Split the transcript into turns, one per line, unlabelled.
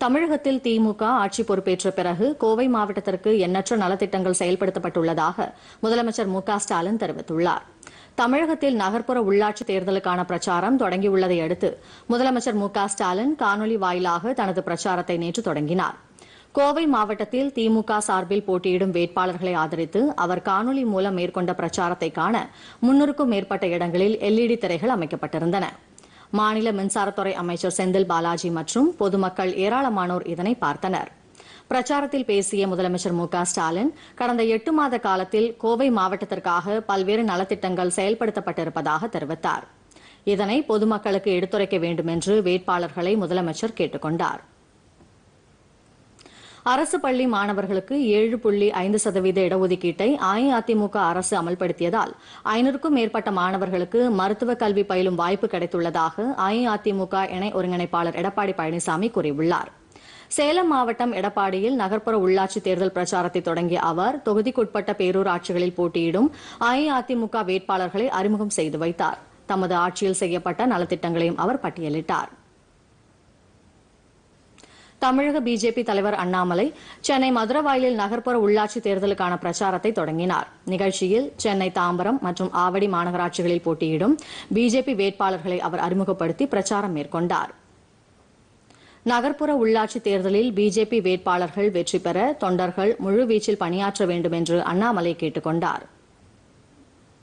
தமிழகத்தில் திமுக ஆட்சி பொறுப்பேற்ற பிறகு கோவை மாவட்டத்திற்கு எண்ணற்ற நலத்திட்டங்கள் செயல்படுத்தப்பட்டுள்ளதாக முதலமைச்சர் மு க ஸ்டாலின் தெரிவித்துள்ளார் தமிழகத்தில் நகர்ப்புற உள்ளாட்சி தேர்தலுக்கான பிரச்சாரம் தொடங்கியுள்ளதை அடுத்து முதலமைச்சர் மு க ஸ்டாலின் காணொலி வாயிலாக தனது பிரச்சாரத்தை நேற்று தொடங்கினார் கோவை மாவட்டத்தில் திமுக சார்பில் போட்டியிடும் வேட்பாளர்களை ஆதரித்து அவர் காணொலி மூலம் மேற்கொண்ட பிரச்சாரத்தை காண முன்னூறுக்கும் மேற்பட்ட இடங்களில் எல்இடி திரைகள் அமைக்கப்பட்டிருந்தன மாநில மின்சாரத்துறை அமைச்சர் செந்தில் பாலாஜி மற்றும் பொதுமக்கள் ஏராளமானோர் இதனை பார்த்தனர் பிரச்சாரத்தில் பேசிய முதலமைச்சர் மு க ஸ்டாலின் கடந்த எட்டு மாத காலத்தில் கோவை மாவட்டத்திற்காக பல்வேறு நலத்திட்டங்கள் செயல்படுத்தப்பட்டிருப்பதாக தெரிவித்தார் இதனை பொதுமக்களுக்கு எடுத்துரைக்க வேண்டும் என்று வேட்பாளர்களை முதலமைச்சர் கேட்டுக் கொண்டார் அரசு பள்ளி மாணவர்களுக்கு ஏழு புள்ளி ஐந்து சதவீத இடஒதுக்கீட்டை அஇஅதிமுக அரசு அமல்படுத்தியதால் ஐநூறுக்கும் மேற்பட்ட மாணவர்களுக்கு மருத்துவ கல்வி பயிலும் வாய்ப்பு கிடைத்துள்ளதாக அஇஅதிமுக இணை ஒருங்கிணைப்பாளர் எடப்பாடி பழனிசாமி கூறியுள்ளார் சேலம் மாவட்டம் எடப்பாடியில் நகர்ப்புற உள்ளாட்சி தேர்தல் பிரச்சாரத்தை தொடங்கிய அவர் தொகுதிக்குட்பட்ட பேரூராட்சிகளில் போட்டியிடும் அஇஅதிமுக வேட்பாளர்களை அறிமுகம் செய்து வைத்தார் தமது ஆட்சியில் செய்யப்பட்ட நலத்திட்டங்களையும் அவர் பட்டியலிட்டார் தமிழக பிஜேபி தலைவர் அண்ணாமலை சென்னை மதுரவாயலில் நகர்ப்புற உள்ளாட்சி தேர்தலுக்கான பிரச்சாரத்தை தொடங்கினார் நிகழ்ச்சியில் சென்னை தாம்பரம் மற்றும் ஆவடி மாநகராட்சிகளில் போட்டியிடும் பிஜேபி வேட்பாளர்களை அவர் அறிமுகப்படுத்தி பிரச்சாரம் மேற்கொண்டார் நகர்ப்புற உள்ளாட்சி தேர்தலில் பிஜேபி வேட்பாளர்கள் வெற்றி பெற தொண்டர்கள் முழுவீச்சில் பணியாற்ற வேண்டும் என்று அண்ணாமலை கேட்டுக் கொண்டாா்